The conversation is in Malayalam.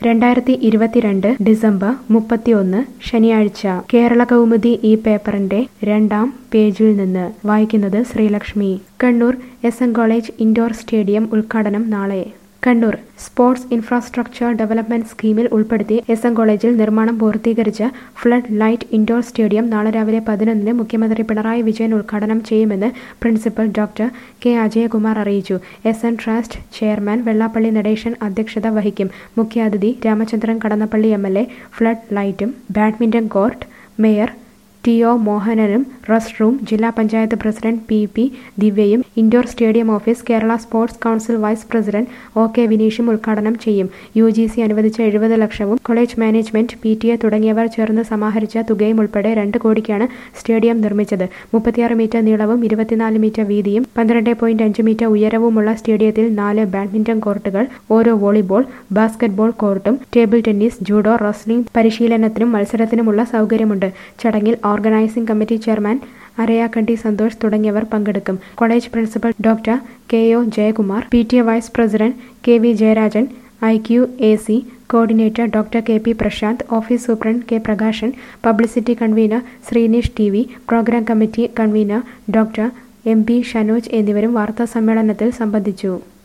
രണ്ടായിരത്തി ഇരുപത്തിരണ്ട് ഡിസംബർ മുപ്പത്തിയൊന്ന് ശനിയാഴ്ച കേരള കൗമുദി ഈ പേപ്പറിന്റെ രണ്ടാം പേജിൽ നിന്ന് വായിക്കുന്നത് Sreelakshmi Kannur S N college indoor stadium ഉദ്ഘാടനം നാളെ കണ്ണൂർ സ്പോർട്സ് ഇൻഫ്രാസ്ട്രക്ചർ ഡെവലപ്മെന്റ് സ്കീമിൽ ഉൾപ്പെടുത്തി എസ് എൻ കോളേജിൽ നിർമ്മാണം പൂർത്തീകരിച്ച ഫ്ലഡ് ലൈറ്റ് ഇൻഡോർ സ്റ്റേഡിയം നാളെ രാവിലെ പതിനൊന്നിന് മുഖ്യമന്ത്രി പിണറായി വിജയൻ ഉദ്ഘാടനം ചെയ്യുമെന്ന് പ്രിൻസിപ്പൽ ഡോക്ടർ കെ അജയകുമാർ അറിയിച്ചു S N trust chairman Vellappally Natesan അധ്യക്ഷത വഹിക്കും മുഖ്യാതിഥി Ramachandran Kadannappally M L A flood ലൈറ്റും badminton court mayor T O മോഹനനും റെസ്റ്റ് റൂം ജില്ലാ പഞ്ചായത്ത് പ്രസിഡന്റ് പി പി ദിവ്യയും indoor stadium office Kerala sports council vice president O K വിനീഷും ഉദ്ഘാടനം ചെയ്യും യു ജി സി അനുവദിച്ച എഴുപത് ലക്ഷവും college management P T A തുടങ്ങിയവർ ചേർന്ന് സമാഹരിച്ച തുകയും ഉൾപ്പെടെ രണ്ട് കോടിക്കാണ് സ്റ്റേഡിയം നിർമ്മിച്ചത് മുപ്പത്തിയാറ് മീറ്റർ നീളവും ഇരുപത്തിനാല് മീറ്റർ വീതിയും പന്ത്രണ്ട് പോയിന്റ് അഞ്ച് മീറ്റർ ഉയരവുമുള്ള സ്റ്റേഡിയത്തിൽ നാല് ബാഡ്മിന്റൺ കോർട്ടുകൾ ഓരോ വോളിബോൾ ബാസ്കറ്റ്ബോൾ കോർട്ടും ടേബിൾ ടെന്നീസ് ജൂഡോ റെസ്ലിംഗ് പരിശീലനത്തിനും മത്സരത്തിനുമുള്ള സൗകര്യമുണ്ട് ചടങ്ങിൽ organising committee chairman Arayakkandi Santhosh തുടങ്ങിയവർ പങ്കെടുക്കും college principal doctor K O Jayakumar P T A vice president K V Jayarajan I Q A C coordinator doctor K P Prashanth office superintendent K Prakashan publicity convener Sreenish T V program committee convener doctor M P Shanoj എന്നിവരും വാർത്താസമ്മേളനത്തിൽ സംബന്ധിച്ചു